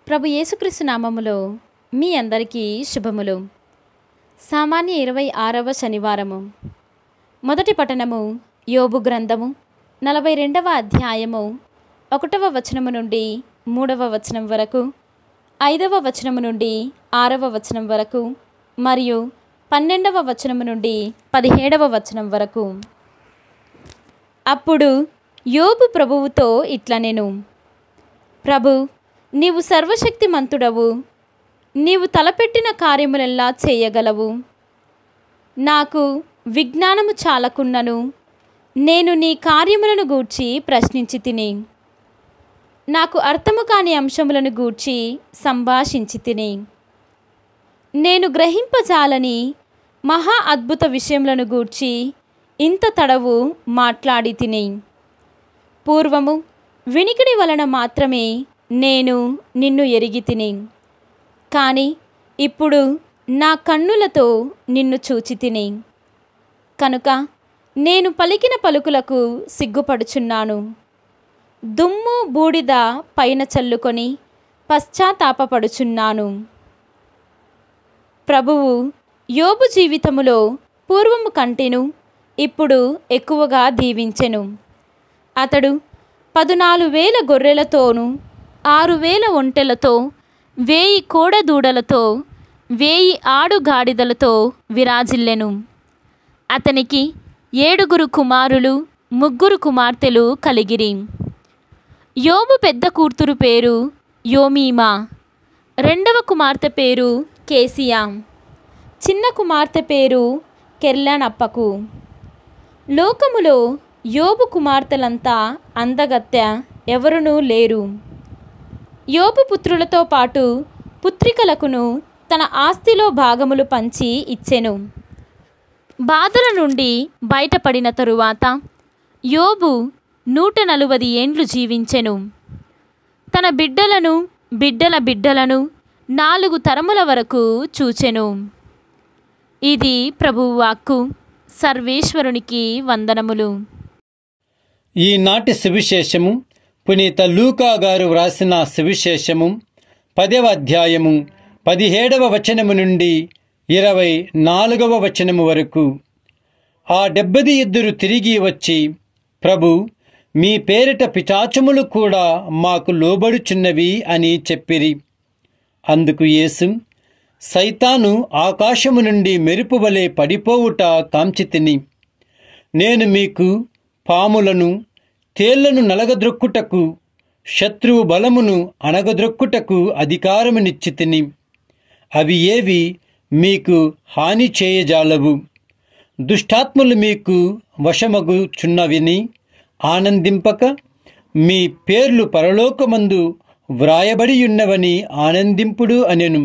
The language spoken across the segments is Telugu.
ప్రభు యేసుక్రీస్తు నామములో మీ అందరికీ శుభములు సామాన్య ఇరవై ఆరవ శనివారము మొదటి పఠనము యోబు గ్రంథము నలభై రెండవ అధ్యాయము ఒకటవ వచనము నుండి మూడవ వచనం వరకు ఐదవ వచనము నుండి ఆరవ వచనం వరకు మరియు పన్నెండవ వచనము నుండి పదిహేడవ వచనం వరకు అప్పుడు యోబు ప్రభువుతో ఇట్లా నేను ప్రభు నీవు సర్వశక్తిమంతుడవు నీవు తలపెట్టిన కార్యములెల్లా చేయగలవు నాకు విజ్ఞానము చాలకున్నను నేను నీ కార్యములను గూర్చి ప్రశ్నించి తిని నాకు అర్థము కాని అంశములను గూర్చి సంభాషించి తిని నేను గ్రహింపజాలని మహా అద్భుత విషయములను గూర్చి ఇంత తడవు మాట్లాడి తిని పూర్వము వినికిడి వలన మాత్రమే నేను నిన్ను ఎరిగి తిని కానీ ఇప్పుడు నా కన్నులతో నిన్ను చూచి తిని కనుక నేను పలికిన పలుకులకు సిగ్గుపడుచున్నాను దుమ్ము బూడిద పైన చల్లుకొని పశ్చాత్తాపపడుచున్నాను ప్రభువు యోబు జీవితములో పూర్వము కంటెను ఇప్పుడు ఎక్కువగా దీవించెను అతడు పదునాలుగు వేల గొర్రెలతోనూ ఆరు వేల ఒంటెలతో వేయి కోడదూడలతో వేయి ఆడుగాడిదలతో విరాజిల్లెను అతనికి ఏడుగురు కుమారులు ముగ్గురు కుమార్తెలు కలిగిరి యోబు పెద్ద కూతురు పేరు యోమీమా రెండవ కుమార్తె పేరు కేసియా చిన్న కుమార్తె పేరు కెర్లానప్పకు లోకములో యోబు కుమార్తెలంతా అందగత్తె ఎవరునూ లేరు యోబు పుత్రులతో పాటు పుత్రికలకును తన ఆస్తిలో భాగములు పంచి ఇచ్చెను బాధల నుండి బయటపడిన తరువాత యోబు నూట నలువది ఏండ్లు జీవించెను తన బిడ్డలను బిడ్డల బిడ్డలను నాలుగు తరముల వరకు చూచెను ఇది ప్రభువు వాక్కు సర్వేశ్వరునికి వందనములు ఈనాటి సువిశేషము పునీత లూకా గారు వ్రాసిన సువిశేషము పదవ అధ్యాయము పదిహేడవ వచనము నుండి ఇరవై నాలుగవ వచనము వరకు ఆ డెబ్బది ఇద్దరు తిరిగి వచ్చి ప్రభు మీ పేరిట పిచాచములు కూడా మాకు లోబడుచున్నవి అని చెప్పిరి అందుకు యేసు సైతాను ఆకాశము నుండి మెరుపువలే పడిపోవుట కాంచితిని నేను మీకు పాములను తేళ్లను నలగద్రొక్కుటకు శత్రువు బలమును అణగద్రొక్కుటకు అధికారమునిచ్చి తిని అవి ఏవి మీకు హాని చేయజాలవు దుష్టాత్ములు మీకు వశమగుచున్నవిని ఆనందింపక మీ పేర్లు పరలోకమందు వ్రాయబడియున్నవని ఆనందింపుడు అనెను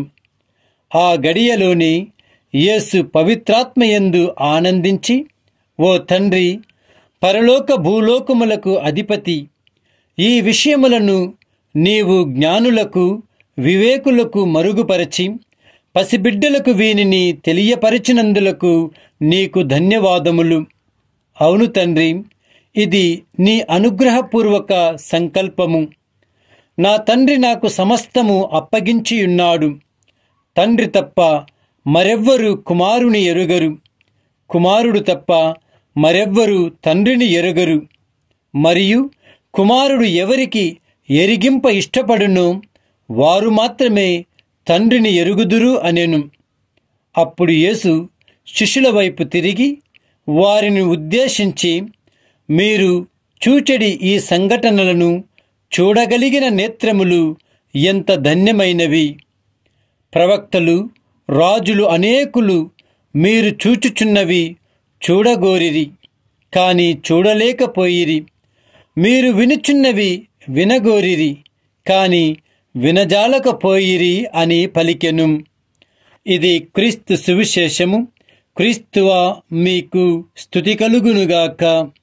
ఆ గడియలోని యేసు పవిత్రాత్మయందు ఆనందించి ఓ తండ్రి పరలోక భూలోకములకు అధిపతి ఈ విషయములను నీవు జ్ఞానులకు వివేకులకు మరుగుపరచి పసిబిడ్డలకు వీనిని తెలియపరచినందులకు నీకు ధన్యవాదములు అవును తండ్రి ఇది నీ అనుగ్రహపూర్వక సంకల్పము నా తండ్రి నాకు సమస్తము అప్పగించియున్నాడు తండ్రి తప్ప మరెవ్వరు కుమారుని ఎరుగరు కుమారుడు తప్ప మరెవ్వరు తండ్రిని ఎరుగరు మరియు కుమారుడు ఎవరికి ఎరిగింప ఇష్టపడునో వారు మాత్రమే తండ్రిని ఎరుగుదురు అనెను అప్పుడు యేసు శిష్యుల వైపు తిరిగి వారిని ఉద్దేశించి మీరు చూచెడి ఈ సంఘటనలను చూడగలిగిన నేత్రములు ఎంత ధన్యమైనవి ప్రవక్తలు రాజులు అనేకులు మీరు చూచుచున్నవి చూడగోరిరి కాని చూడలేకపోయిరి మీరు వినుచున్నవి వినగోరిరి కాని వినజాలకపోయిరి అని పలికెను ఇది క్రీస్తు సువిశేషము క్రీస్తువ మీకు స్థుతి కలుగునుగాక